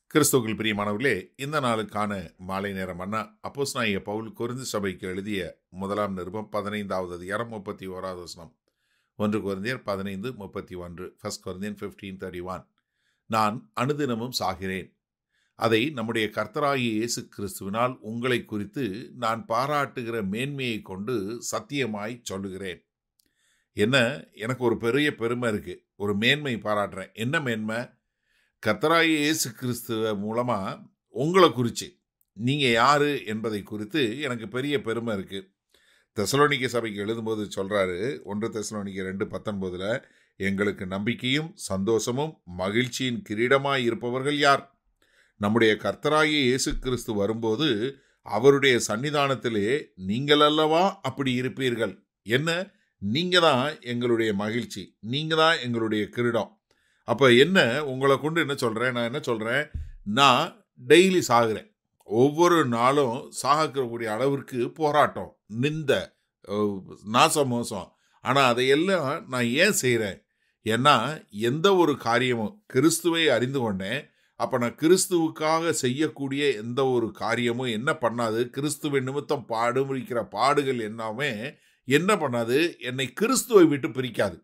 கிறிஸ்துவுக்குள் பிரியமானவர்களே இந்த நாளுக்கான மாலை நேரம் அண்ணா அப்போஸ் நாய பவுல் குருந்து சபைக்கு எழுதிய முதலாம் நிருபம் பதினைந்தாவது அதிகாரம் முப்பத்தி ஓராவது வசனம் ஒன்று குருந்தியர் பதினைந்து முப்பத்தி ஒன்று ஃபர்ஸ்ட் குருந்தியன் ஃபிஃப்டீன் தேர்ட்டி ஒன் நான் அனுதினமும் சாகிறேன் அதை நம்முடைய கர்த்தராகிய இயேசு கிறிஸ்துவினால் உங்களை குறித்து நான் பாராட்டுகிற மேன்மையை கொண்டு சத்தியமாய் சொல்லுகிறேன் என்ன எனக்கு ஒரு பெரிய பெருமை இருக்கு ஒரு மேன்மை பாராட்டுறேன் என்ன மேன்மை கர்த்தராகிய இயேசு கிறிஸ்துவ மூலமா உங்களை குறித்து நீங்க யாரு என்பதை குறித்து எனக்கு பெரிய பெருமை இருக்கு தெசலோனிக்க சபைக்கு எழுதும்போது சொல்றாரு ஒன்று தெசலோனிக்க ரெண்டு பத்தொன்பதுல எங்களுக்கு நம்பிக்கையும் சந்தோஷமும் மகிழ்ச்சியின் கிரீடமாய் இருப்பவர்கள் யார் நம்முடைய கர்த்தராகிய இயேசு கிறிஸ்து வரும்போது அவருடைய சன்னிதானத்திலே நீங்கள் அல்லவா அப்படி இருப்பீர்கள் என்ன நீங்க தான் எங்களுடைய மகிழ்ச்சி நீங்க தான் எங்களுடைய கிரீடம் அப்போ என்ன உங்களை கொண்டு என்ன சொல்கிறேன் நான் என்ன சொல்கிறேன் நான் டெய்லி சாகுறேன் ஒவ்வொரு நாளும் சாகக்கூடிய அளவிற்கு போராட்டம் நிந்த அஹ், நாசம் மோசம் ஆனால் அதையெல்லாம் நான் ஏன் செய்கிறேன் ஏன்னா எந்த ஒரு காரியமும் கிறிஸ்துவை அறிந்து கொண்டேன் அப்போ நான் கிறிஸ்துவுக்காக செய்யக்கூடிய எந்த ஒரு காரியமும் என்ன பண்ணாது கிறிஸ்துவின் நிமித்தம் பாடுமுடிக்கிற பாடுகள் எல்லாமே என்ன பண்ணாது என்னை கிறிஸ்துவை விட்டு பிரிக்காது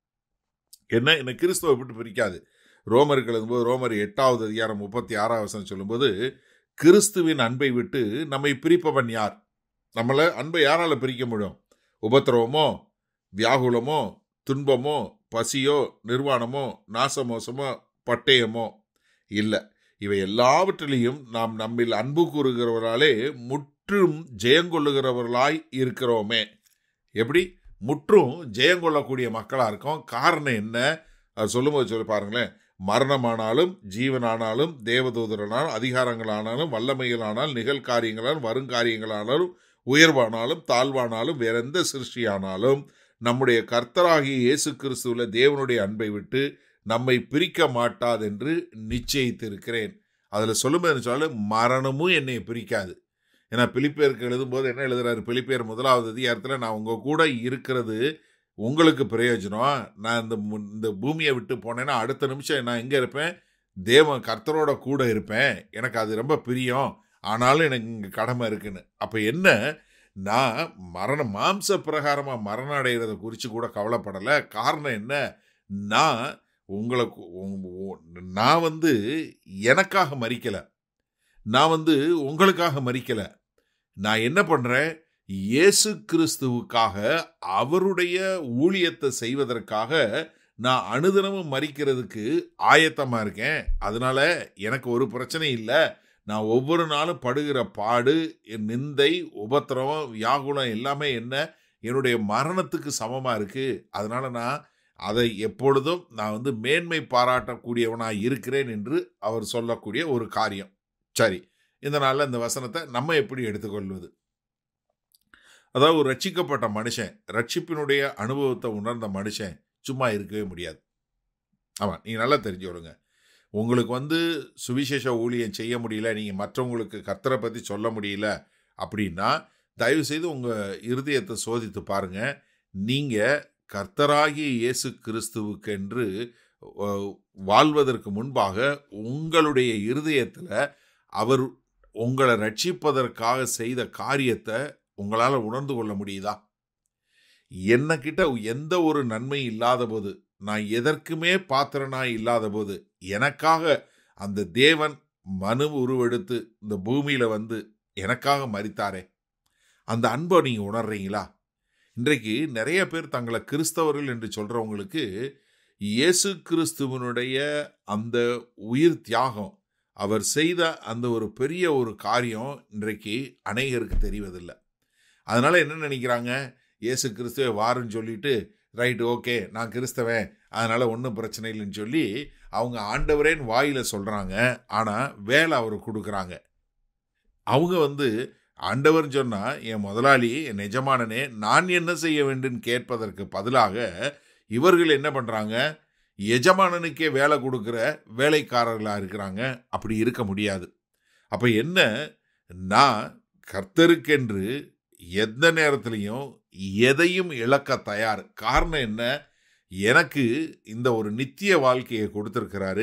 என்ன என்னை கிறிஸ்துவை விட்டு பிரிக்காது ரோமருக்கு எழுதும்போது ரோமர் எட்டாவது அதிகாரம் முப்பத்தி ஆறாவது வசனம் சொல்லும்போது கிறிஸ்துவின் அன்பை விட்டு நம்மை பிரிப்பவன் யார் நம்மளை அன்பை யாரால பிரிக்க முடியும் உபத்திரவமோ வியாகுலமோ துன்பமோ பசியோ நிர்வாணமோ நாசமோசமோ பட்டயமோ இல்லை இவை எல்லாவற்றிலையும் நாம் நம்மில் அன்பு கூறுகிறவராலே முற்றும் ஜெயங்கொள்ளுகிறவர்களாய் இருக்கிறோமே எப்படி முற்றும் ஜெயங்கொள்ளக்கூடிய மக்களாக இருக்கோம் காரணம் என்ன அது சொல்லும்போது சொல்லி பாருங்களேன் மரணமானாலும் ஜீவனானாலும் தேவதூதரனாலும் அதிகாரங்களானாலும் வல்லமைகளானாலும் நிகழ்காரியங்களாலும் வருங்காரியங்களானாலும் உயர்வானாலும் தாழ்வானாலும் வேற எந்த சிருஷ்டியானாலும் நம்முடைய கர்த்தராகிய இயேசு கிறிஸ்துவுல தேவனுடைய அன்பை விட்டு நம்மை பிரிக்க மாட்டாதென்று நிச்சயித்திருக்கிறேன் அதில் சொல்லும்போது சொன்னாலும் மரணமும் என்னை பிரிக்காது ஏன்னா பிலிப்பேருக்கு எழுதும்போது என்ன எழுதுறாரு பிலிப்பேர் முதலாவது அதிகாரத்தில் நான் உங்கள் கூட இருக்கிறது உங்களுக்கு பிரயோஜனம் நான் இந்த மு- இந்த பூமியை விட்டு போனேன்னா அடுத்த நிமிஷம் நான் எங்கே இருப்பேன் தேவன் கர்த்தரோட கூட இருப்பேன் எனக்கு அது ரொம்ப பிரியம் ஆனாலும் எனக்கு இங்கே கடமை இருக்குன்னு அப்போ என்ன நான் மரணம் மாம்ச பிரகாரமாக மரணம் அடைகிறத குறித்து கூட கவலைப்படலை காரணம் என்ன நான் உங்களை கு- உங்க- உ- நான் வந்து எனக்காக மறிக்கலை நான் வந்து உங்களுக்காக மறிக்கலை நான் என்ன பண்ணுறேன் இயேசு கிறிஸ்துவுக்காக அவருடைய ஊழியத்தை செய்வதற்காக நான் அனுதினமும் மறிக்கிறதுக்கு ஆயத்தமாக இருக்கேன் அதனால எனக்கு ஒரு பிரச்சனை இல்லை நான் ஒவ்வொரு நாளும் படுகிற பாடு என் நிந்தை உபத்திரவம் வியாகுலம் எல்லாமே என்ன என்னுடைய மரணத்துக்கு சமமாக இருக்குது அதனால நான் அதை எப்பொழுதும் நான் வந்து மேன்மை பாராட்டக்கூடியவனாக இருக்கிறேன் என்று அவர் சொல்லக்கூடிய ஒரு காரியம் சரி இந்த நாளில் இந்த வசனத்தை நம்ம எப்படி எடுத்துக்கொள்வது அதாவது ஒரு ரட்சிக்கப்பட்ட மனுஷன் ரட்சிப்பினுடைய அனுபவத்தை உணர்ந்த மனுஷன் சும்மா இருக்கவே முடியாது ஆமாம் நீங்கள் நல்லா தெரிஞ்சுக்கொள்ளுங்க உங்களுக்கு வந்து சுவிசேஷ ஊழியம் செய்ய முடியல நீங்கள் மற்றவங்களுக்கு கர்த்தரை பற்றி சொல்ல முடியல அப்படின்னா தயவு செய்து உங்கள் இருதயத்தை சோதித்து பாருங்க நீங்கள் கர்த்தராகிய இயேசு கிறிஸ்துவுக்கென்று அஹ், வாழ்வதற்கு முன்பாக உங்களுடைய இருதயத்தில் அவர் உங்களை ரட்சிப்பதற்காக செய்த காரியத்தை உங்களால் உணர்ந்து கொள்ள முடியுதா என்னக்கிட்ட எந்த ஒரு நன்மை இல்லாத போது நான் எதற்குமே பாத்திரனாய் இல்லாத போது எனக்காக அந்த தேவன் மனு உருவெடுத்து இந்த பூமியில வந்து எனக்காக மறித்தாரே அந்த அன்பை நீங்க உணர்றீங்களா இன்றைக்கு நிறைய பேர் தங்களை கிறிஸ்தவர்கள் என்று சொல்றவங்களுக்கு இயேசு கிறிஸ்துவனுடைய அந்த உயிர் தியாகம் அவர் செய்த அந்த ஒரு பெரிய ஒரு காரியம் இன்றைக்கு அநேகருக்கு தெரிவதில்லை அதனால என்ன நினைக்கிறாங்க இயேசு கிறிஸ்துவை வாருன்னு சொல்லிட்டு ரைட் ஓகே நான் கிறிஸ்தவன் அதனால ஒன்றும் பிரச்சனை இல்லைன்னு சொல்லி அவங்க ஆண்டவரேன்னு வாயில சொல்றாங்க ஆனா வேலை அவர் கொடுக்குறாங்க அவங்க வந்து ஆண்டவர்னு சொன்னா என் முதலாளி என் எஜமானனே நான் என்ன செய்ய வேண்டும் கேட்பதற்கு பதிலாக இவர்கள் என்ன பண்றாங்க எஜமானனுக்கே வேலை கொடுக்குற வேலைக்காரர்களா இருக்கிறாங்க அப்படி இருக்க முடியாது அப்ப என்ன நான் கர்த்தருக்கென்று எந்த நேரத்திலையும் எதையும் இழக்க தயார் காரணம் என்ன எனக்கு இந்த ஒரு நித்திய வாழ்க்கையை கொடுத்திருக்கிறாரு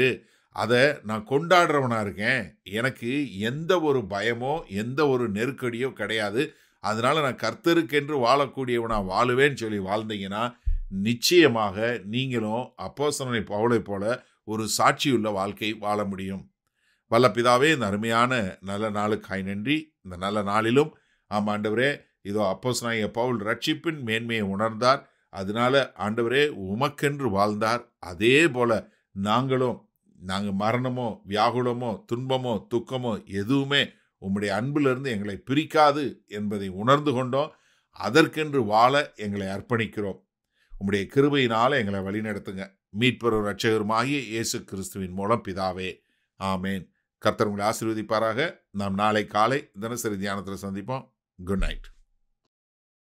அதை நான் கொண்டாடுறவனா இருக்கேன் எனக்கு எந்த ஒரு பயமோ எந்த ஒரு நெருக்கடியோ கிடையாது அதனால நான் கர்த்தருக்கென்று வாழக்கூடியவனா வாழுவேன்னு சொல்லி வாழ்ந்தீங்கன்னா நிச்சயமாக நீங்களும் அப்போஸ்தலனை பவுலை போல ஒரு சாட்சியுள்ள வாழ்க்கை வாழ முடியும் வல்ல பிதாவே இந்த அருமையான நல்ல நாளுக்காய் நன்றி இந்த நல்ல நாளிலும் ஆம் ஆண்டவரே இதோ அப்போஸ்தலனாகிய பவுல் ரட்சிப்பின் மேன்மையை உணர்ந்தார் அதனால ஆண்டவரே உமக்கென்று வாழ்ந்தார் அதே போல நாங்களும் நாங்கள் மரணமோ வியாகுலமோ துன்பமோ துக்கமோ எதுவுமே உம்முடைய அன்பிலிருந்து எங்களை பிரிக்காது என்பதை உணர்ந்து கொண்டோம் அதற்கென்று வாழ எங்களை அர்ப்பணிக்கிறோம் உம்முடைய கிருபையினால எங்களை வழிநடத்துங்க மீட்பெரும் ரட்சகருமாகிய இயேசு கிறிஸ்துவின் மூலம் பிதாவே ஆமேன் கர்த்தர் உங்களை ஆசீர்வதிப்பாராக நாம் நாளை காலை தினசரி தியானத்தில் சந்திப்போம் குட் நைட்